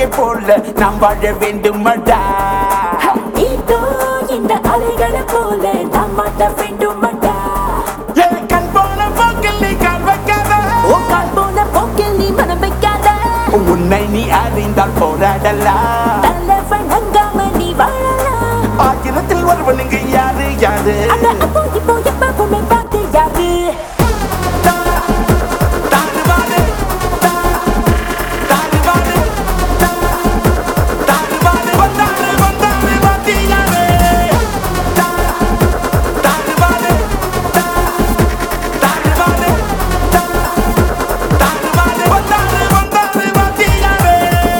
மங்கை போல நாம் வாழ வேண்டுமடா இதோ இந்த அலைகளை போல நாம் மாட்ட வேண்டுமடா என் கண் போன போக்கில் நீ கால் வைக்காத ஓ கால் போன போக்கில் நீ மனம் வைக்காத உன்னை நீ அறிந்தால் போராடலாம் தலைவன் அங்காம நீ வாழலாம் ஆயிரத்தில் ஒருவன் இங்கு யாரு யாரு அட அப்போ இப்போ எப்பவுமே பார்த்து யாரு தா, தாறுமாறு, தா, தாறுமாறு, தா, தாறுமாறு, வந்தாரு, வந்தாரு, வாத்தியாரே. தா, தாறுமாறு, தா, தாறுமாறு, தா, தாறுமாறு, வந்தாரு, வந்தாரு, வாத்தியாரே.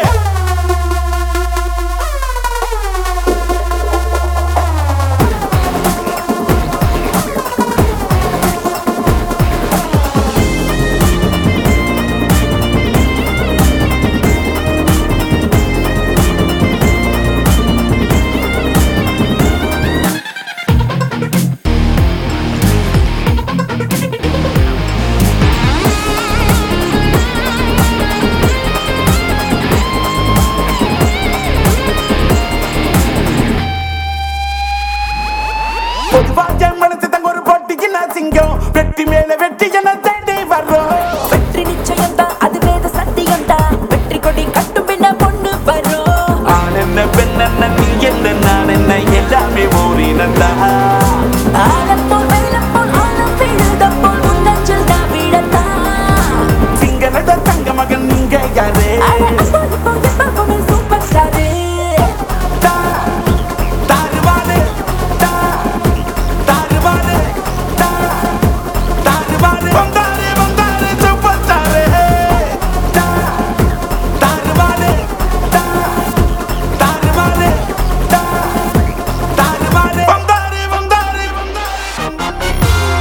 பொதுவாக மனசு தங்க ஒரு போட்டிக்கு நான் சிங்கம் வெற்றி மேல வெற்றி என தேடி வர்றோம் வெற்றி நிச்சயம் தான் அது வேத சத்தியம் தான் வெற்றி கொடி கட்டும் பின்ன பொண்ணு வரும் ஆண் என்ன பெண் என்ன நீ என்ன நான் என்ன எல்லாமே ஓரினத்தான் ஆலம் போல் வெள்ளம் போல் ஆழம் விழுதம் போல் உன்னஞ்சல் தான் விழத்தான் சிங்களத தங்க மகன் நீங்க யாரு அட அப்போ இப்போ எப்பவுமே சூப்பர் ஸ்டாரு தா, தாறுமாறு, தா, தாறுமாறு, தா, தாறுமாறு. வந்தாரு, வந்தாரு, super star. தா, தாறுமாறு, தா, தாறுமாறு, தா, தாறுமாறு. வந்தாரு, வந்தாரு, வந்தாரு.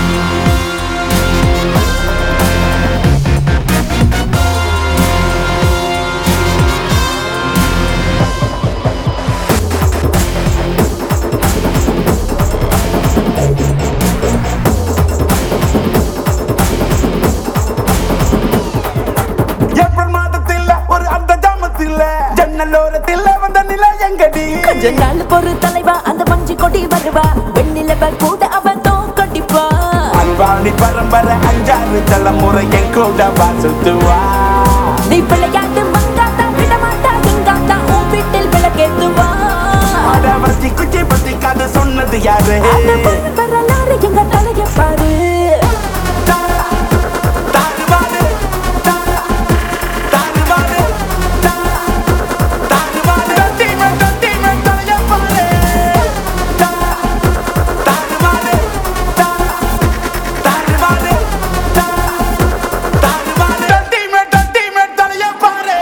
ஏப்ரல் மாதத்தில் ஒரு அந்த ஜாமத்தில் ஜன்னலோரத்தில் வந்த நிலை எங்கடி கொஞ்ச நாள் பொறு தலைவா அந்த மஞ்சு கொடி வருவா வெண்ணிலவ கூட அவன் தோக்கடிப்பா அன்பாணி பரம்பரை அஞ்சாறு தலைமுறை என் கூட வாசுத்துவா நீ விளையாட்டு மங்காத்தா விடமாட்டா எங்காத்தா உன் வீட்டில் விளக்கேத்துவா வச்சி குச்சி பத்தி கதை சொன்னது யாரு அந்த பொண்ணு வரலாறு எங்க தலைய பாரு தா, தாறுமாறு, தா, தாறுமாறு, தா, தாறுமாறு. தத்திமே, தத்திமே, தலைய பாரு. தா, தாறுமாறு, தா, தாறுமாறு, தா, தாறுமாறு. தத்திமே, தத்திமே, தலைய பாரு.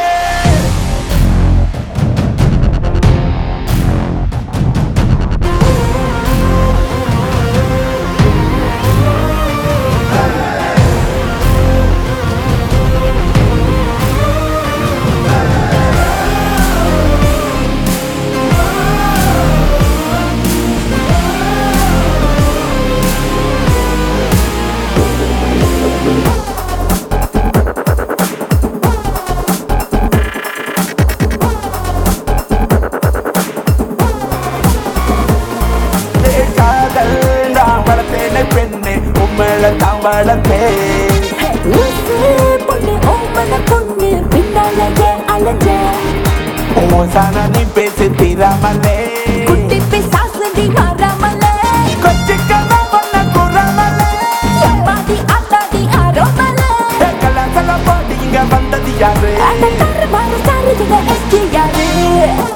காதல் நான் வளர்த்தேனே பெண்ணே உம்மள தான் வளர்த்தேன் லூசு பொண்ணு ஓமன பொண்ணு பின்னாலேயே அலைஞ்ச ஓசான நீ பேசி தீராமலே குட்டி பிசாசு நீ மாறாமலே கொச்சிக்கதா பண்ண கூறாமலே எம்மாடி ஆத்தாடி ஆரோமலே கலாசல போட்டு இங்க வந்தது யாரு அந்த தாறு மாறு சாரு எங்க எஸ்டி யாரு